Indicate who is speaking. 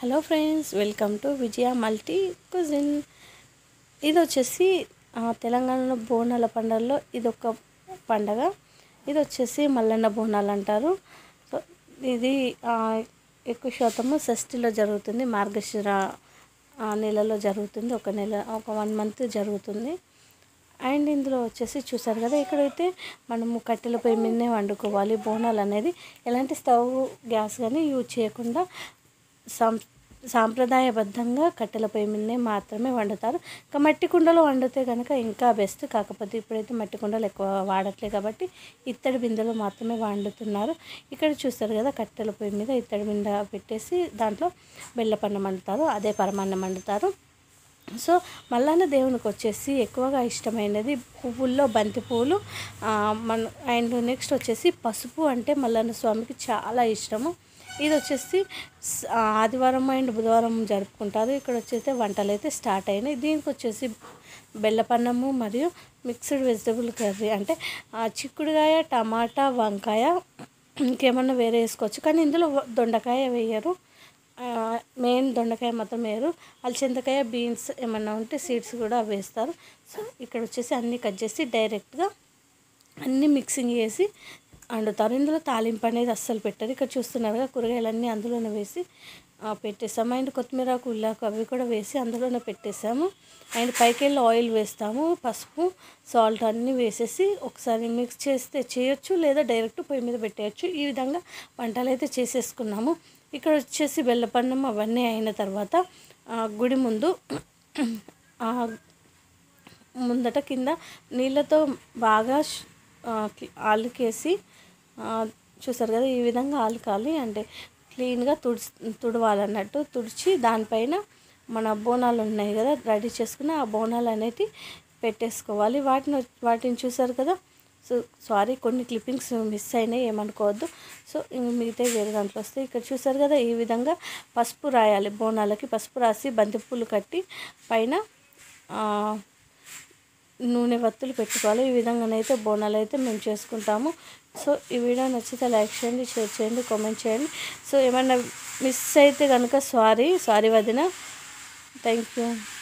Speaker 1: hello friends welcome to Vijaya multi cuisine ఇది వచ్చేసి ఆ, తెలంగాణలో బోనాల పండుగలో ఇది ఒక పండగ ఇది వచ్చేసి మల్లన్న బోనాలు అంటారు సో ఇది ఆ, ఎక్కువ శాతము షష్ఠిలో జరుగుతుంది మార్గశిర ఆ, నెలలో జరుగుతుంది ఒక నెల ఒక వన్ మంత్ జరుగుతుంది అండ్ ఇందులో వచ్చేసి చూసారు కదా ఇక్కడైతే మనము కట్టెల పొయ్యి మీదనే వండుకోవాలి బోనాలు అనేది ఎలాంటి స్టవ్ గ్యాస్ కానీ యూజ్ చేయకుండా సం సాంప్రదాయబద్ధంగా కట్టెల పొయ్యి మీదనే మాత్రమే వండుతారు ఇంకా మట్టి కుండలో వండితే కనుక ఇంకా బెస్ట్ కాకపోతే ఇప్పుడైతే మట్టి కుండలు ఎక్కువ వాడట్లేదు కాబట్టి ఇత్తడి బిందెలో మాత్రమే వండుతున్నారు ఇక్కడ చూస్తారు కదా కట్టెల పొయ్యి మీద ఇత్తడి బిందె పెట్టేసి దాంట్లో బెల్లపన్నం వండుతారు అదే పరమాన్నం వండుతారు సో మల్లన్న దేవునికి వచ్చేసి ఎక్కువగా ఇష్టమైనది పువ్వుల్లో బంతి పువ్వులు ఆ, మన అండ్ నెక్స్ట్ వచ్చేసి పసుపు అంటే మల్లన్న స్వామికి చాలా ఇష్టము ఇది వచ్చేసి స్- ఆ, ఆదివారం అండ్ బుధవారం జరుపుకుంటారు ఇక్కడ వచ్చేసి వంటలు అయితే స్టార్ట్ అయినాయి దీనికి వచ్చేసి బెల్లపన్నము మరియు మిక్స్డ్ వెజిటబుల్ కర్రీ అంటే ఆ, చిక్కుడుకాయ టమాటా వంకాయ ఇంకేమన్నా వేరే వేసుకోవచ్చు కానీ ఇందులో వ- దొండకాయ వేయరు మెయిన్ దొండకాయ మాత్రం వేయరు అలచింతకాయ బీన్స్ ఏమన్నా ఉంటే సీడ్స్ కూడా వేస్తారు సో ఇక్కడ వచ్చేసి అన్నీ కట్ చేసి డైరెక్ట్గా అన్నీ మిక్సింగ్ చేసి వండుతారు ఇందులో తాలింపు అనేది అస్సలు పెట్టరు ఇక్కడ చూస్తున్నారుగా కూరగాయలన్నీ అందులోనే వేసి ఆ, పెట్టేసాము అండ్ కొత్తిమీర ఉల్లాకు అవి కూడా వేసి అందులోనే పెట్టేసాము అండ్ పైకి వెళ్ళి ఆయిల్ వేస్తాము పసుపు సాల్ట్ అన్నీ వేసేసి ఒకసారి మిక్స్ చేస్తే చేయొచ్చు లేదా డైరెక్ట్ పొయ్యి మీద పెట్టేయచ్చు ఈ విధంగా వంటలు అయితే చేసేసుకున్నాము ఇక్కడ వచ్చేసి బెల్లపన్నం అవన్నీ అయిన తర్వాత ఆ, గుడి ముందు ఆ, ముందట కింద నీళ్ళతో బాగా ష్- ఆ, కి- ఆలుకేసి ఆ, చూసారు కదా ఈ విధంగా ఆలుకాలి అంటే క్లీన్గా తుడిచి తుడవాలన్నట్టు తుడిచి దానిపైన మన బోనాలు ఉన్నాయి కదా రెడీ చేసుకున్న ఆ బోనాలు అనేవి పెట్టేసుకోవాలి వాటిని వచ్- వాటిని చూసారు కదా సో సారీ కొన్ని క్లిప్పింగ్స్ మిస్ అయినాయి ఏమనుకోవద్దు సో ఇంక మిగతా వేరే దాంట్లో వస్తాయి ఇక్కడ చూసారు కదా ఈ విధంగా పసుపు రాయాలి బోనాలకి పసుపు రాసి బంతిపూలు కట్టి పైన ఆ, నూనె వత్తులు పెట్టుకోవాలి ఈ విధంగానైతే బోనాలు అయితే మేము చేసుకుంటాము సో ఈ వీడియో నచ్చితే లైక్ చేయండి షేర్ చేయండి కామెంట్ చేయండి సో ఏమైనా మిస్ అయితే కనుక సారీ సారీ వదిన థ్యాంక్ యూ